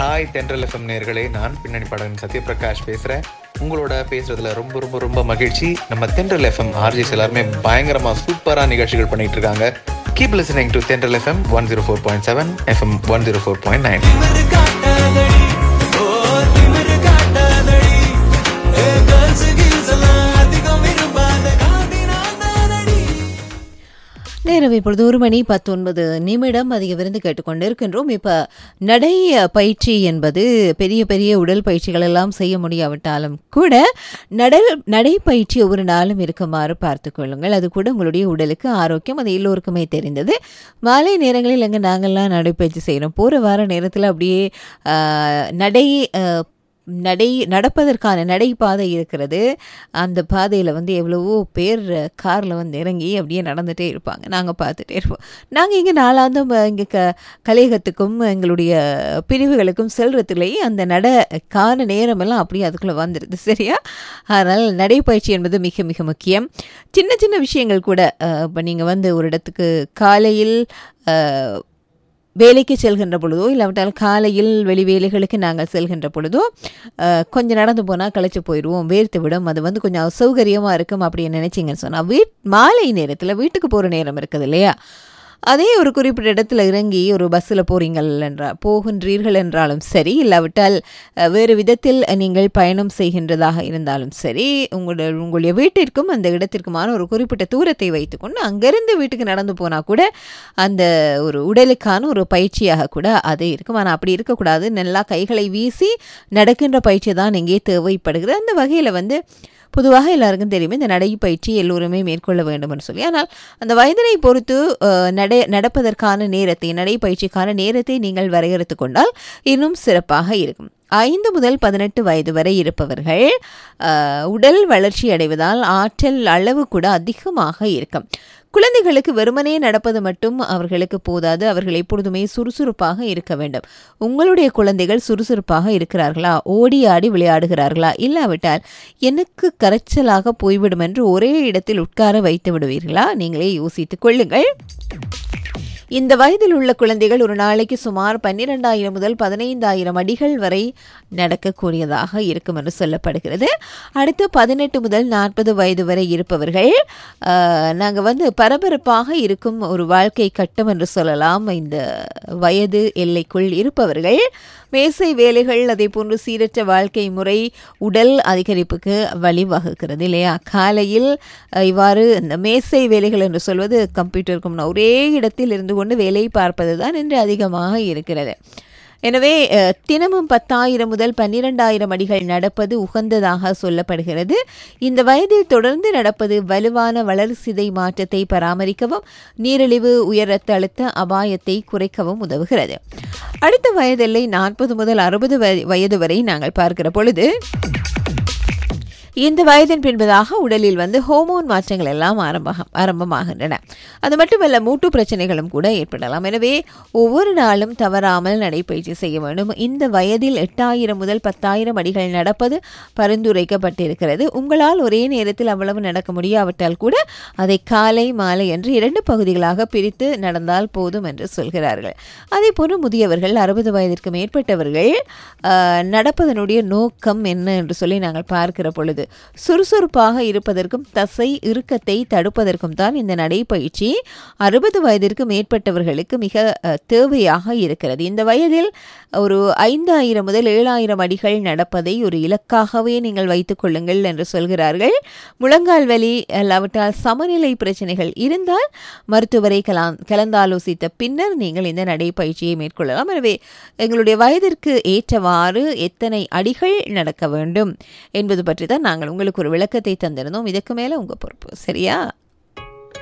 hi தென்றல் FM நேர்களே நான் பின்னணி பாடகன் சத்யபிரகாஷ் பேசுறேன் உங்களோட பேசுறதுல ரொம்ப ரொம்ப ரொம்ப மகிழ்ச்சி நம்ம தென்றல் எஃப்எம் ஆர்ஜிஸ் எல்லாருமே பயங்கரமா சூப்பரா நிகழ்ச்சிகள் பண்ணிட்டு இருக்காங்க keep listening to Thendral FM one zero four point seven FM one zero four point nine திமிரு காட்டாதடி ஓ திமிரு காட்டாதடி ஏ girls girls எல்லாம் அதிகம் விரும்பாத காந்தி நான் தானடி நேரம் இப்பொழுது ஒரு மணி பத்தொன்பது நிமிடம் அதிக விருந்து கேட்டுக்கொண்டிருக்கின்றோம் இப்போ நடை பயிற்சி என்பது பெரிய பெரிய உடல் பயிற்சிகள் எல்லாம் செய்ய முடியாவிட்டாலும் கூட நடல் நடைப்பயிற்சி ஒவ்வொரு நாளும் இருக்குமாறு பார்த்து கொள்ளுங்கள் அது கூட உங்களுடைய உடலுக்கு ஆரோக்கியம் அது எல்லோருக்குமே தெரிந்தது மாலை நேரங்களில் எங்கே நாங்கள்லாம் நடைப்பயிற்சி செய்கிறோம் போகிற வார நேரத்தில் அப்படியே ஆ, நடை ஆ, நடை நடப்பதற்கான நடைபாதை இருக்கிறது அந்த பாதையில் வந்து எவ்வளவோ பேர் காரில் வந்து இறங்கி அப்படியே நடந்துகிட்டே இருப்பாங்க நாங்கள் பார்த்துட்டே இருப்போம் நாங்கள் இங்கே நாளாந்தும் இங்கே க கலையகத்துக்கும் எங்களுடைய பிரிவுகளுக்கும் செல்றதுலேயே அந்த நட கால நேரமெல்லாம் அப்படியே அதுக்குள்ளே வந்துடுது சரியா அதனால் நடைப்பயிற்சி என்பது மிக மிக முக்கியம் சின்ன சின்ன விஷயங்கள் கூட இப்போ நீங்கள் வந்து ஒரு இடத்துக்கு காலையில் அஹ், வேலைக்கு செல்கின்ற பொழுதோ இல்லாவிட்டால் காலையில் வெளி வேலைகளுக்கு நாங்கள் செல்கின்ற பொழுதோ அஹ், கொஞ்சம் நடந்து போனால் களைச்சு போயிடுவோம் வேர்த்து விடும் அது வந்து கொஞ்சம் அசௌகரியமாக இருக்கும் அப்படின்னு நினச்சிங்கன்னு சொன்னால் வீட் மாலை நேரத்தில் வீட்டுக்கு போகிற நேரம் இருக்குது இல்லையா அதே ஒரு குறிப்பிட்ட இடத்துல இறங்கி ஒரு பஸ்ஸில் போகிறீங்கள் என்றால் போகின்றீர்கள் என்றாலும் சரி இல்லாவிட்டால் அஹ், வேறு விதத்தில் நீங்கள் பயணம் செய்கின்றதாக இருந்தாலும் சரி உங்களுடைய உங்களுடைய வீட்டிற்கும் அந்த இடத்திற்குமான ஒரு குறிப்பிட்ட தூரத்தை வைத்துக்கொண்டு அங்கிருந்து வீட்டுக்கு நடந்து போனால் கூட அந்த ஒரு உடலுக்கான ஒரு பயிற்சியாக கூட அது இருக்கும் ஆனால் அப்படி இருக்கக்கூடாது நல்லா கைகளை வீசி நடக்கின்ற பயிற்சி தான் இங்கே தேவைப்படுகிறது அந்த வகையில் வந்து பொதுவாக எல்லாருக்கும் தெரியுமே இந்த நடைப்பயிற்சி எல்லோருமே மேற்கொள்ள வேண்டும்னு சொல்லி ஆனால் அந்த வயதினை பொறுத்து அஹ், நடை நடப்பதற்கான நேரத்தை நடைப்பயிற்சிக்கான நேரத்தை நீங்கள் வரையறுத்து கொண்டால் இன்னும் சிறப்பாக இருக்கும் ஐந்து முதல் பதினெட்டு வயது வரை இருப்பவர்கள் அஹ், உடல் வளர்ச்சி அடைவதால் ஆற்றல் அளவு கூட அதிகமாக இருக்கும் குழந்தைகளுக்கு வெறுமனே நடப்பது மட்டும் அவர்களுக்கு போதாது அவர்கள் எப்பொழுதுமே சுறுசுறுப்பாக இருக்க வேண்டும் உங்களுடைய குழந்தைகள் சுறுசுறுப்பாக இருக்கிறார்களா ஓடி ஆடி விளையாடுகிறார்களா இல்லாவிட்டால் எனக்கு கரைச்சலாக போய்விடும் என்று ஒரே இடத்தில் உட்கார வைத்து விடுவீர்களா நீங்களே யோசித்துக் கொள்ளுங்கள் இந்த வயதில் உள்ள குழந்தைகள் ஒரு நாளைக்கு சுமார் பன்னிரெண்டாயிரம் முதல் பதினைந்தாயிரம் அடிகள் வரை நடக்கக்கூடியதாக இருக்கும் என்று சொல்லப்படுகிறது அடுத்து பதினெட்டு முதல் நாற்பது வயது வரை இருப்பவர்கள் நாங்கள் வந்து பரபரப்பாக இருக்கும் ஒரு வாழ்க்கை கட்டம் என்று சொல்லலாம் இந்த வயது எல்லைக்குள் இருப்பவர்கள் மேசை வேலைகள் அதே போன்று சீரற்ற வாழ்க்கை முறை உடல் அதிகரிப்புக்கு வழிவகுக்கிறது இல்லையா காலையில் அஹ், இவ்வாறு இந்த மேசை வேலைகள் என்று சொல்வது கம்ப்யூட்டருக்கு முன்ன ஒரே இடத்தில் இருந்து கொண்டு வேலை பார்ப்பது தான் இன்று அதிகமாக இருக்கிறது எனவே அஹ், தினமும் பத்தாயிரம் முதல் பன்னிரெண்டாயிரம் அடிகள் நடப்பது உகந்ததாக சொல்லப்படுகிறது இந்த வயதில் தொடர்ந்து நடப்பது வலுவான வளர்சிதை மாற்றத்தை பராமரிக்கவும் நீரிழிவு உயர் ரத்த அழுத்த அபாயத்தை குறைக்கவும் உதவுகிறது அடுத்த வயதெல்லை நாற்பது முதல் அறுபது வயது வரை நாங்கள் பார்க்கிற பொழுது இந்த வயதின் பின்பதாக உடலில் வந்து ஹோமோன் மாற்றங்கள் எல்லாம் ஆரம்ப ஆரம்பமாகின்றன அது மட்டுமல்ல மூட்டு பிரச்சனைகளும் கூட ஏற்படலாம் எனவே ஒவ்வொரு நாளும் தவறாமல் நடைப்பயிற்சி செய்ய வேண்டும் இந்த வயதில் எட்டாயிரம் முதல் பத்தாயிரம் அடிகள் நடப்பது பரிந்துரைக்கப்பட்டிருக்கிறது உங்களால் ஒரே நேரத்தில் அவ்வளவு நடக்க முடியாவிட்டால் கூட அதை காலை மாலை என்று இரண்டு பகுதிகளாக பிரித்து நடந்தால் போதும் என்று சொல்கிறார்கள் அதே போன்று முதியவர்கள் அறுபது வயதிற்கு மேற்பட்டவர்கள் ஆஹ், நடப்பதனுடைய நோக்கம் என்ன என்று சொல்லி நாங்கள் பார்க்கிற பொழுது சுறுசுறுப்பாக இருப்பதற்கும் தசை இறுக்கத்தை தடுப்பதற்கும் தான் இந்த நடைப்பயிற்சி அறுபது வயதிற்கு மேற்பட்டவர்களுக்கு மிக அஹ், தேவையாக இருக்கிறது இந்த வயதில் ஒரு ஐந்தாயிரம் முதல் ஏழாயிரம் அடிகள் நடப்பதை ஒரு இலக்காகவே நீங்கள் வைத்துக் கொள்ளுங்கள் என்று சொல்கிறார்கள் முழங்கால் வலி அல்லாவிட்டால் சமநிலை பிரச்சனைகள் இருந்தால் மருத்துவரை கலாந் கலந்தாலோசித்த பின்னர் நீங்கள் இந்த நடைப்பயிற்சியை மேற்கொள்ளலாம் எனவே எங்களுடைய வயதிற்கு ஏற்றவாறு எத்தனை அடிகள் நடக்க வேண்டும் என்பது பற்றி தான் நாங்கள் உங்களுக்கு ஒரு விளக்கத்தை தந்திருந்தோம் இதுக்கு மேலே உங்கள் பொறுப்பு சரியா